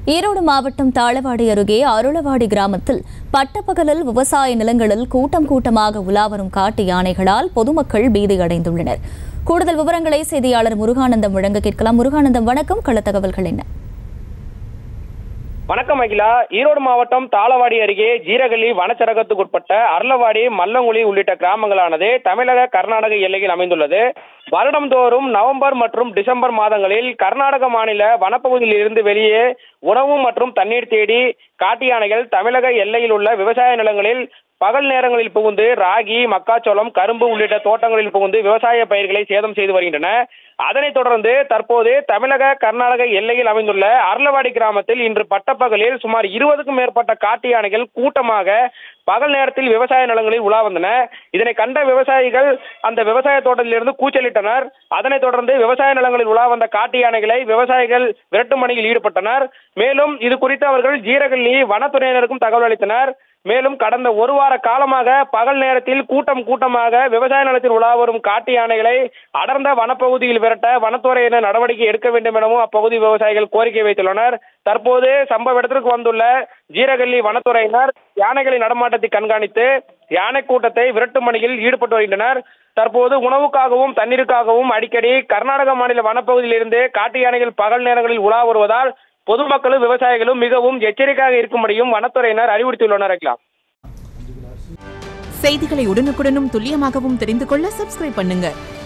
ஈரோடு மாவட்டம் தாளவாடி அருகே அருளவாடி கிராமத்தில் பட்டப்பகலில் விவசாய நிலங்களில் கூட்டம் கூட்டமாக உலாவரும் காட்டு யானைகளால் பொதுமக்கள் பீதியடைந்துள்ளனர் கூடுதல் விவரங்களை செய்தியாளர் முருகானந்தம் வழங்க கேட்கலாம் முருகானந்தம் வணக்கம் கள தகவல்கள் என்ன வணக்கம் அகிலா ஈரோடு மாவட்டம் தாளவாடி அருகே ஜீரகல்லி வனச்சரகத்துக்குட்பட்ட அர்லவாடி மல்லங்குழி உள்ளிட்ட கிராமங்களானது தமிழக கர்நாடக எல்லையில் அமைந்துள்ளது வருடம்தோறும் நவம்பர் மற்றும் டிசம்பர் மாதங்களில் கர்நாடக மாநில வனப்பகுதியில் இருந்து வெளியே உணவு மற்றும் தண்ணீர் தேடி காட்டு யானைகள் தமிழக எல்லையில் உள்ள விவசாய நிலங்களில் பகல் நேரங்களில் புகுந்து ராகி மக்காச்சோளம் கரும்பு உள்ளிட்ட தோட்டங்களில் புகுந்து விவசாய பயிர்களை சேதம் செய்து வருகின்றன அதனைத் தொடர்ந்து தற்போது தமிழக கர்நாடக எல்லையில் அமைந்துள்ள அர்லவாடி கிராமத்தில் இன்று பட்டப்பகலில் சுமார் இருபதுக்கும் மேற்பட்ட காட்டு யானைகள் கூட்டமாக பகல் நேரத்தில் விவசாய நிலங்களில் உலா வந்தன இதனை கண்ட விவசாயிகள் அந்த விவசாய தோட்டத்திலிருந்து கூச்சலிட்டனர் அதனைத் தொடர்ந்து விவசாய நிலங்களில் உலா வந்த காட்டு யானைகளை விவசாயிகள் விரட்டும் பணியில் ஈடுபட்டனர் மேலும் இது குறித்து அவர்கள் ஜீரகல்லி வனத்துறையினருக்கும் தகவல் அளித்தனர் மேலும் கடந்த ஒரு வார காலமாக பகல் நேரத்தில் கூட்டம் கூட்டமாக விவசாய நிலத்தில் உலா வரும் காட்டு யானைகளை அடர்ந்த வனப்பகுதியில் விரட்ட வனத்துறையினர் நடவடிக்கை எடுக்க வேண்டும் எனவும் அப்பகுதி விவசாயிகள் கோரிக்கை வைத்துள்ளனர் தற்போது சம்பவ இடத்திற்கு வந்துள்ள ஜீரகல்லி வனத்துறையினர் யானைகளின் நடமாட்டத்தை கண்காணித்து யானை கூட்டத்தை விரட்டும் பணியில் ஈடுபட்டு வருகின்றனர் தற்போது உணவுக்காகவும் தண்ணீருக்காகவும் அடிக்கடி கர்நாடக மாநில வனப்பகுதியில் இருந்து காட்டு யானைகள் பகல் நேரங்களில் உலா வருவதால் பொதுமக்களும் விவசாயிகளும் மிகவும் எச்சரிக்கையாக இருக்கும்படியும் வனத்துறையினர் அறிவுறுத்தியுள்ளனர் அகிலா செய்திகளை உடனுக்குடனும் துல்லியமாகவும் தெரிந்து கொள்ள சப்ஸ்கிரைப் பண்ணுங்க